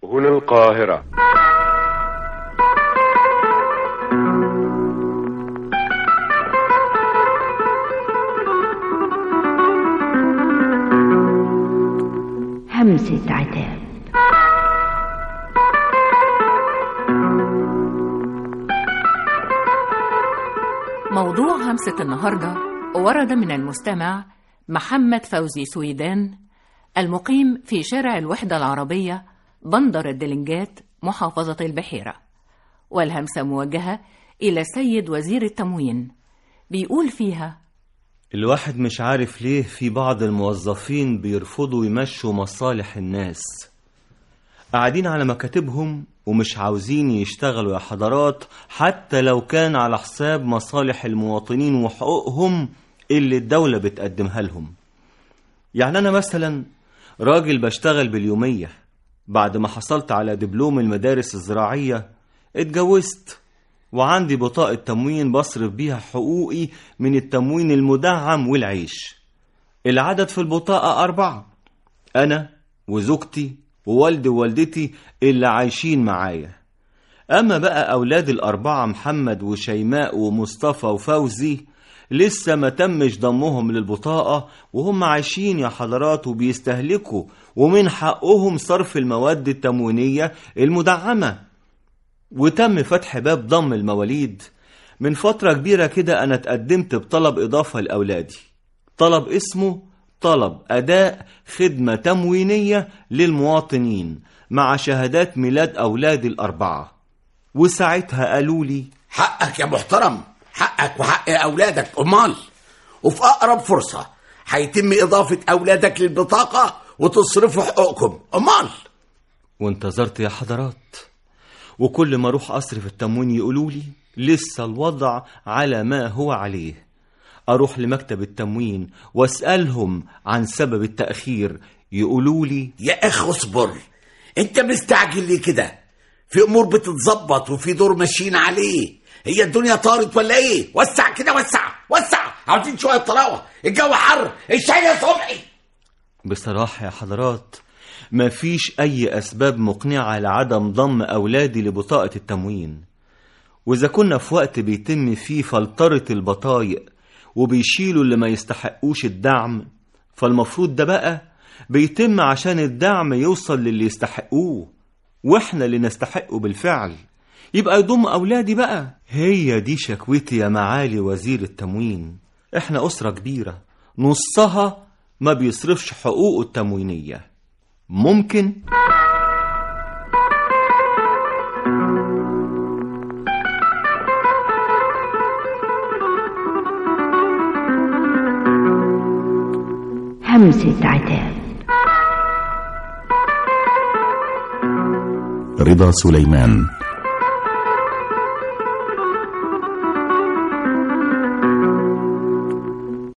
هنا القاهرة همسة عتاب موضوع همسة النهاردة ورد من المستمع محمد فوزي سويدان المقيم في شارع الوحدة العربية بندر الدلنجات محافظة البحيرة والهمسة موجهة إلى السيد وزير التموين بيقول فيها الواحد مش عارف ليه في بعض الموظفين بيرفضوا يمشوا مصالح الناس قاعدين على مكاتبهم ومش عاوزين يشتغلوا يا حضرات حتى لو كان على حساب مصالح المواطنين وحقوقهم اللي الدولة بتقدمها لهم يعني أنا مثلا راجل بشتغل باليومية بعد ما حصلت على دبلوم المدارس الزراعية اتجوزت وعندي بطاقة تموين بصرف بيها حقوقي من التموين المدعم والعيش العدد في البطاقة أربعة أنا وزوجتي ووالدي ووالدتي اللي عايشين معايا أما بقى أولاد الأربعة محمد وشيماء ومصطفى وفوزي لسه ما تمش ضمهم للبطاقة وهم عايشين يا حضرات وبيستهلكوا ومن حقهم صرف المواد التموينية المدعمة وتم فتح باب ضم المواليد من فترة كبيرة كده أنا اتقدمت بطلب إضافة لأولادي طلب اسمه طلب أداء خدمة تموينية للمواطنين مع شهادات ميلاد أولادي الأربعة وساعتها قالوا لي حقك يا محترم حقك وحق أولادك أمال وفي أقرب فرصة هيتم إضافة أولادك للبطاقة وتصرفوا حقوقكم أمال وانتظرت يا حضرات وكل ما اروح اصرف التموين يقولوا لي لسه الوضع على ما هو عليه اروح لمكتب التموين واسالهم عن سبب التاخير يقولوا لي يا أخ اصبر أنت مستعجل ليه كده في أمور بتتظبط وفي دور ماشيين عليه هي الدنيا طارت ولا إيه وسع كده وسع وسع عاوزين شوية طراوة الجو حر الشاي يا صبحي بصراحة يا حضرات مفيش أي أسباب مقنعة لعدم ضم أولادي لبطاقة التموين وإذا كنا في وقت بيتم فيه فلترة البطايق وبيشيلوا اللي ما يستحقوش الدعم فالمفروض ده بقى بيتم عشان الدعم يوصل للي يستحقوه واحنا اللي نستحقه بالفعل يبقى يضم أولادي بقى هي دي شكوتي يا معالي وزير التموين احنا أسرة كبيرة نصها ما بيصرفش حقوقه التموينيه ممكن همسة عتاب رضا سليمان